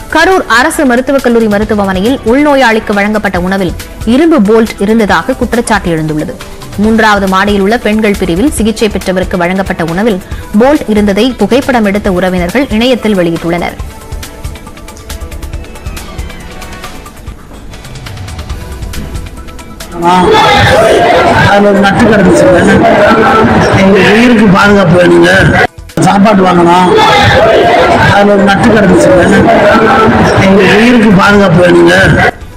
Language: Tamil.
கரூர் அரசு மருத்துவக் கல்லூரி மருத்துவமனையில் உள்நோயாளிக்கு வழங்கப்பட்ட உணவில் இரும்பு போல்ட் இருந்ததாக குற்றச்சாட்டு எழுந்துள்ளது மூன்றாவது மாடியில் உள்ள பெண்கள் பிரிவில் சிகிச்சை பெற்றவருக்கு வழங்கப்பட்ட உணவில் போல்ட் இருந்ததை புகைப்படம் எடுத்த உறவினர்கள் இணையத்தில் வெளியிட்டுள்ளனர் அதில் ஒரு நட்டு கிடந்துச்சுங்க எங்கள் உயிருக்கு பாதுகாப்பு வேணுங்க சாப்பாடு வாங்கணும் அதில் ஒரு நட்டு கிடந்துச்சுங்க எங்கள் உயிருக்கு பாதுகாப்பு வேணுங்க